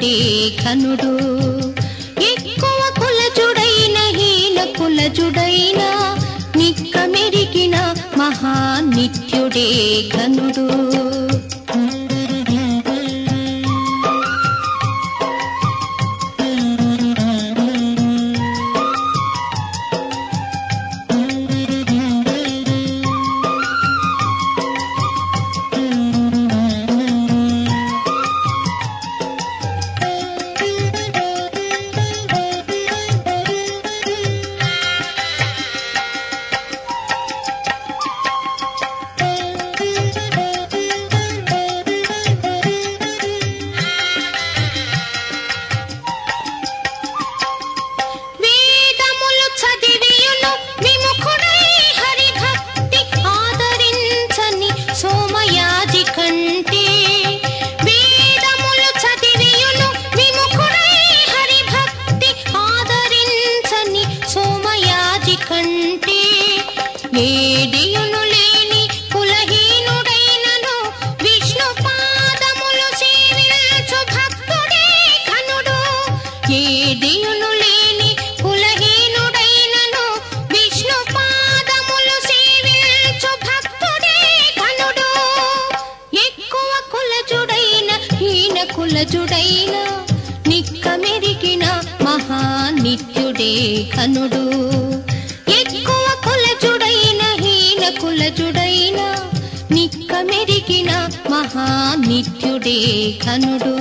నిత్యుడే ఘనుడు ఎక్కువ కులజుడైన హీన కులజుడైన నిక్క మెరిగిన మహా నిత్యుడే ఘనుడు వేదములు చదివియును విముఖుడై హరి భక్తి ఆదరించని సోమయాజి కంటే వేదములు చదివియును విముఖుడై హరి భక్తి ఆదరించని సోమయాజి కంటే ఏడియును లేని కులహీనుడైనను విష్ణు పాదములు సేవించు భక్తుడే ఘనుడు ఏడియును లేని కులహీనుడైనను విష్ణు పాదములు సేవించు భక్తుడే ఘనుడు ఎక్కువ కులజుడైన హీన కులజుడైన నిక్క మెరిగిన మహా నిత్యుడే ఘనుడు ఎక్కువ కులజుడైన హీన కులజుడైన నిక్క మెరిగిన మహా నిత్యుడే ఘనుడు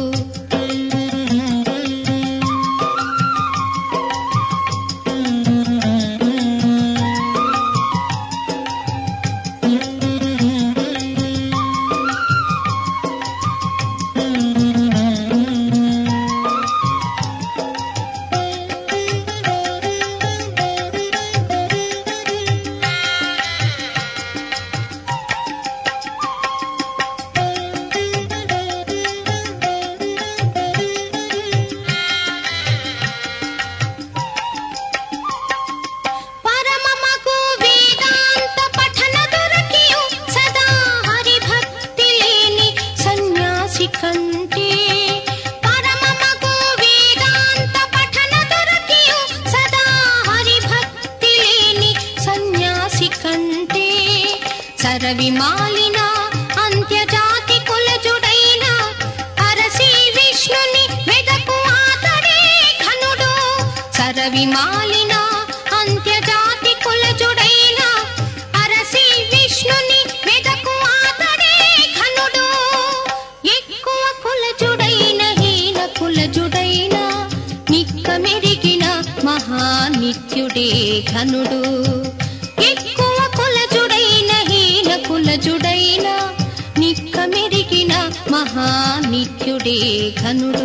పరమమగు వేదాంత పఠన దొరకియు సదా హరి భక్తి లేని సన్యాసి కంటే పరమమగు వేదాంత పఠన దొరకియు సదా హరి భక్తి లేని సన్యాసి కంటే సరవి మాలిన అంత్యజాతి కులజుడైన అరసి విష్ణుని వెదకు ఆతడే ఘనుడు సరవి మాలిన అంత్యజాతి కులజుడైన అరసి విష్ణుని వెదకు ఆతడే ఘనుడు ఎక్కువ కులజుడైన హీన కులజుడైన నిక్క మెరిగిన మహా నిత్యుడే ఘనుడు ఎక్కువ కులజుడైన హీన కులజుడైన నిక్క మెరిగిన మహా నిత్యుడే ఘనుడు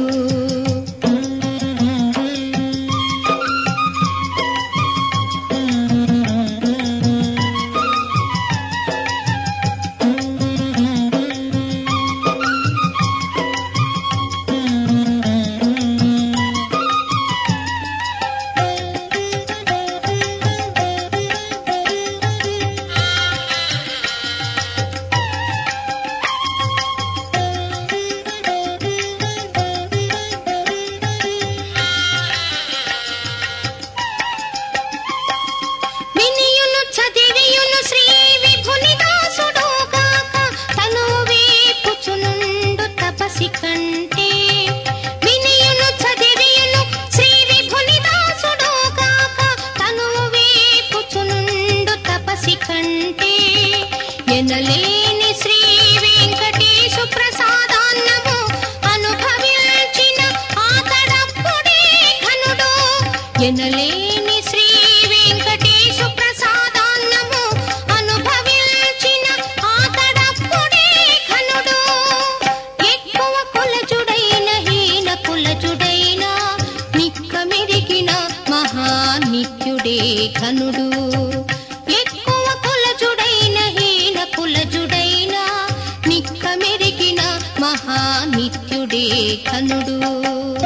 వినియును చదివియును శ్రీ విభుని దాసుడు కాక తను వేపుచునుండు తపసి కంటే వినియును చదివియును శ్రీ విభుని దాసుడు కాక తను వేపుచునుండు తపసి కంటే ఎనలేని శ్రీ వెంకటేశు ప్రసాదాన్నము అనుభవించిన ఆతడప్పుడే ఘనుడు ఎనలేని శ్రీ వెంకటేశు ప్రసాదాన్నము అనుభవించిన ఆతడప్పుడే ఘనుడు ఎక్కువ కులజుడైన హీన కులజుడైన నిక్క మెరిగిన మహా నిత్యుడే ఘనుడు ఎక్కువ కులజుడైన హీన కులజుడైన నిక్క మెరిగిన మహా నిత్యుడే ఘనుడు